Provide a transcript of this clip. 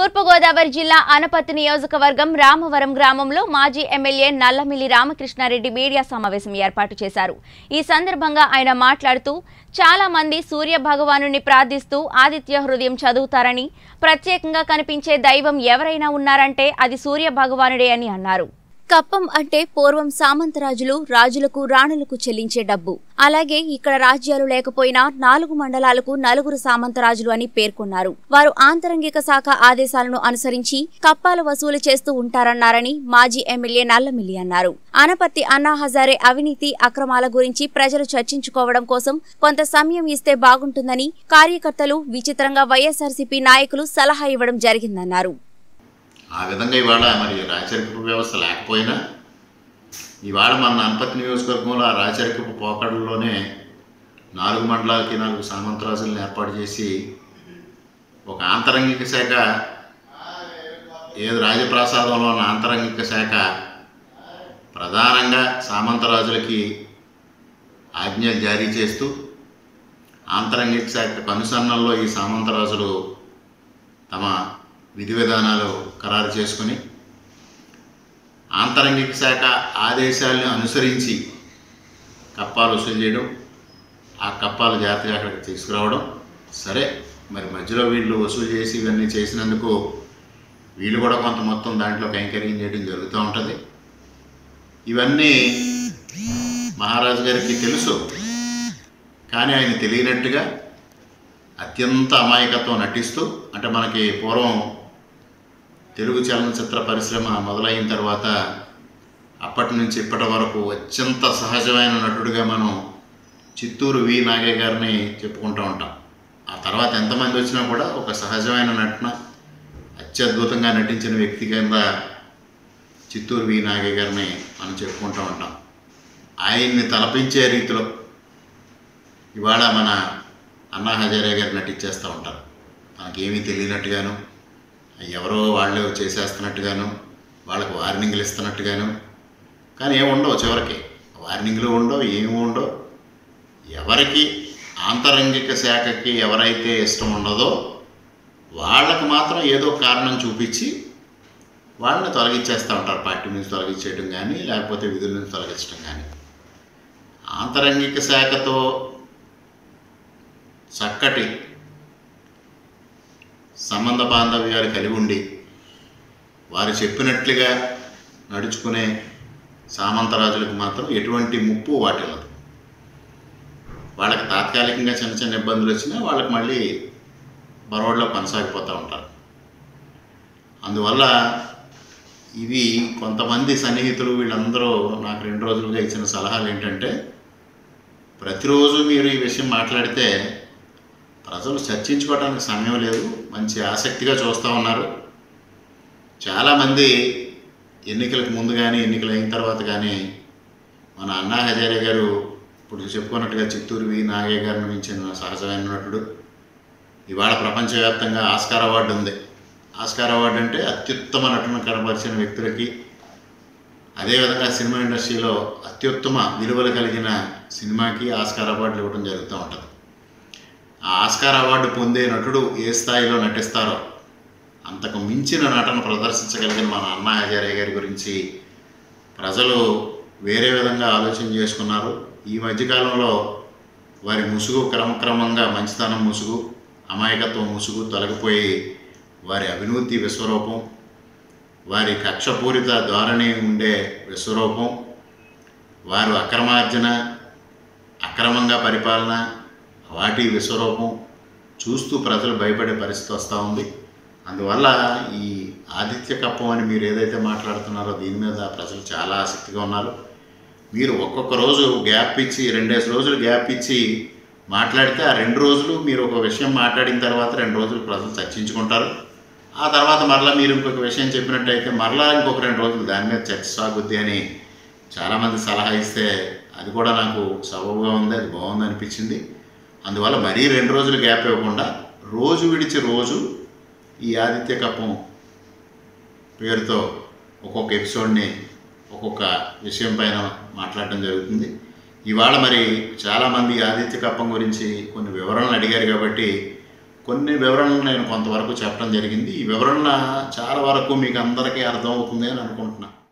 తూర్పుగోదావరి జిల్లా అనపత్తి నియోజకవర్గం రామవరం గ్రామంలో మాజీ ఎమ్మెల్యే నల్లమిల్లి రామకృష్ణారెడ్డి మీడియా సమావేశం ఏర్పాటు చేశారు ఈ సందర్భంగా ఆయన మాట్లాడుతూ చాలా మంది సూర్య భగవానుని ప్రార్థిస్తూ ఆదిత్య హృదయం చదువుతారని ప్రత్యేకంగా కనిపించే దైవం ఎవరైనా ఉన్నారంటే అది సూర్య భగవానుడే అని అన్నారు కప్పం అంటే పూర్వం సామంతరాజులు రాజులకు రాణులకు చెల్లించే డబ్బు అలాగే ఇక్కడ రాజ్యాలు లేకపోయినా నాలుగు మండలాలకు నలుగురు సామంతరాజులు అని పేర్కొన్నారు వారు ఆంతరంగిక శాఖ ఆదేశాలను అనుసరించి కప్పాలు వసూలు చేస్తూ ఉంటారన్నారని మాజీ ఎమ్మెల్యే నల్లమిల్లి అన్నారు అనపత్తి అన్నా హజారే అవినీతి అక్రమాల గురించి ప్రజలు చర్చించుకోవడం కోసం కొంత సమయం ఇస్తే బాగుంటుందని కార్యకర్తలు విచిత్రంగా వైఎస్ఆర్సీపీ నాయకులు సలహా ఇవ్వడం జరిగిందన్నారు ఆ విధంగా ఇవాళ మరి రాచరికపు వ్యవస్థ లేకపోయినా ఇవాళ మన అనపతి నియోజకవర్గంలో ఆ రాచరికపు పోకడల్లోనే నాలుగు మండలాలకి నాలుగు సామంతరాజులను ఏర్పాటు చేసి ఒక ఆంతరంగిక శాఖ ఏది రాజప్రాసాదంలో ఉన్న ఆంతరంగిక శాఖ ప్రధానంగా సామంతరాజులకి ఆజ్ఞలు జారీ చేస్తూ ఆంతరంగిక శాఖ కనుసన్నల్లో ఈ సామంతరాజులు తమ విధి విధానాలు ఖరారు చేసుకుని ఆంతరంగిక శాఖ ఆదేశాలను అనుసరించి కప్పాలు వసూలు చేయడం ఆ కప్పాలు జాగ్రత్తగా అక్కడికి తీసుకురావడం సరే మరి మధ్యలో వీళ్ళు వసూలు చేసి ఇవన్నీ చేసినందుకు వీళ్ళు కూడా కొంత మొత్తం దాంట్లో కైంకర్యం చేయడం జరుగుతూ ఉంటుంది ఇవన్నీ మహారాజు గారికి తెలుసు కానీ ఆయన తెలియనట్టుగా అత్యంత అమాయకత్వం నటిస్తూ అంటే మనకి పూర్వం తెలుగు చలనచిత్ర పరిశ్రమ మొదలైన తర్వాత అప్పటి నుంచి ఇప్పటి వరకు అత్యంత సహజమైన నటుడిగా మనం చిత్తూరు వి నాగయ్య గారిని చెప్పుకుంటూ ఉంటాం ఆ తర్వాత ఎంతమంది వచ్చినా కూడా ఒక సహజమైన నటన అత్యద్భుతంగా నటించిన వ్యక్తి కింద చిత్తూరు వి నాగయ్య గారిని మనం చెప్పుకుంటూ ఉంటాం ఆయన్ని తలపించే రీతిలో ఇవాళ మన అన్నా హజారే గారు నటించేస్తూ ఉంటారు తనకేమీ తెలియనట్టుగాను ఎవరో వాళ్ళే చేసేస్తున్నట్టుగాను వాళ్ళకు వార్నింగ్లు ఇస్తున్నట్టుగాను కానీ ఏమి ఉండవు చివరికి వార్నింగ్లు ఉండవు ఏమి ఉండవు ఎవరికి ఆంతరంగిక శాఖకి ఎవరైతే ఇష్టం ఉండదో వాళ్ళకు మాత్రం ఏదో కారణం చూపించి వాళ్ళని తొలగించేస్తూ ఉంటారు పార్టీ నుంచి తొలగించేయడం కానీ లేకపోతే విధుల నుంచి తొలగించడం కానీ ఆంతరంగిక శాఖతో చక్కటి సంబంధ బాంధవ్యాలు కలిగి ఉండి వారు చెప్పినట్లుగా నడుచుకునే సామంతరాజులకు మాత్రం ఎటువంటి ముప్పు వాటిల్లదు వాళ్ళకి తాత్కాలికంగా చిన్న చిన్న ఇబ్బందులు వచ్చినా వాళ్ళకి మళ్ళీ బరోడ్లో కొనసాగిపోతూ ఉంటారు అందువల్ల ఇవి కొంతమంది సన్నిహితులు వీళ్ళందరూ నాకు రెండు రోజులుగా ఇచ్చిన సలహాలు ఏంటంటే ప్రతిరోజు మీరు ఈ విషయం మాట్లాడితే ప్రజలు చర్చించుకోవడానికి సమయం లేదు మంచి ఆసక్తిగా చూస్తూ ఉన్నారు చాలామంది ఎన్నికలకు ముందు కానీ ఎన్నికలు అయిన తర్వాత కానీ మన అన్నా హజారే గారు ఇప్పుడు చెప్పుకున్నట్టుగా చిత్తూరు వి నాగయ్య గారిని మించిన సహజమైన నటుడు ఇవాళ ప్రపంచవ్యాప్తంగా ఆస్కార్ అవార్డు ఉంది ఆస్కార్ అవార్డు అంటే అత్యుత్తమ నటును కనబరిచిన వ్యక్తులకి అదేవిధంగా సినిమా ఇండస్ట్రీలో అత్యుత్తమ విలువలు కలిగిన సినిమాకి ఆస్కార్ అవార్డులు ఇవ్వడం జరుగుతూ ఉంటుంది ఆ ఆస్కార్ అవార్డు పొందే నటుడు ఏ స్థాయిలో నటిస్తారో అంతకు మించిన నటన ప్రదర్శించగలిగిన మన అన్నా హజారే గారి గురించి ప్రజలు వేరే విధంగా ఆలోచన చేసుకున్నారు ఈ మధ్యకాలంలో వారి ముసుగు క్రమక్రమంగా మంచితనం ముసుగు అమాయకత్వం ముసుగు తొలగిపోయి వారి అవినూతి విశ్వరూపం వారి కక్షపూరిత ధోరణి ఉండే విశ్వరూపం వారు అక్రమార్జన అక్రమంగా పరిపాలన వాటి విశ్వరూపం చూస్తూ ప్రజలు భయపడే పరిస్థితి వస్తూ ఉంది అందువల్ల ఈ ఆదిత్య కప్పం అని మీరు ఏదైతే మాట్లాడుతున్నారో దీని మీద ప్రజలు చాలా ఆసక్తిగా ఉన్నారు మీరు ఒక్కొక్క రోజు గ్యాప్ ఇచ్చి రెండేసి రోజులు గ్యాప్ ఇచ్చి మాట్లాడితే ఆ రెండు రోజులు మీరు ఒక విషయం మాట్లాడిన తర్వాత రెండు రోజులు ప్రజలు చర్చించుకుంటారు ఆ తర్వాత మరలా మీరు ఇంకొక విషయం చెప్పినట్టయితే మరలా ఇంకొక రెండు రోజులు దాని మీద చర్చ సాగుద్ది అని చాలామంది సలహా ఇస్తే అది కూడా నాకు సబబుగా ఉంది అది బాగుంది అనిపించింది అందువల్ల మరీ రెండు రోజులు గ్యాప్ ఇవ్వకుండా రోజు విడిచి రోజు ఈ ఆదిత్య కప్పం పేరుతో ఒక్కొక్క ఎపిసోడ్ని ఒక్కొక్క విషయం పైన మాట్లాడటం జరుగుతుంది ఇవాళ మరి చాలామంది ఆదిత్య కప్పం గురించి కొన్ని వివరణలు అడిగారు కాబట్టి కొన్ని వివరణలు నేను కొంతవరకు చెప్పడం జరిగింది ఈ వివరణ చాలా వరకు మీకు అందరికీ అర్థమవుతుంది అని అనుకుంటున్నాను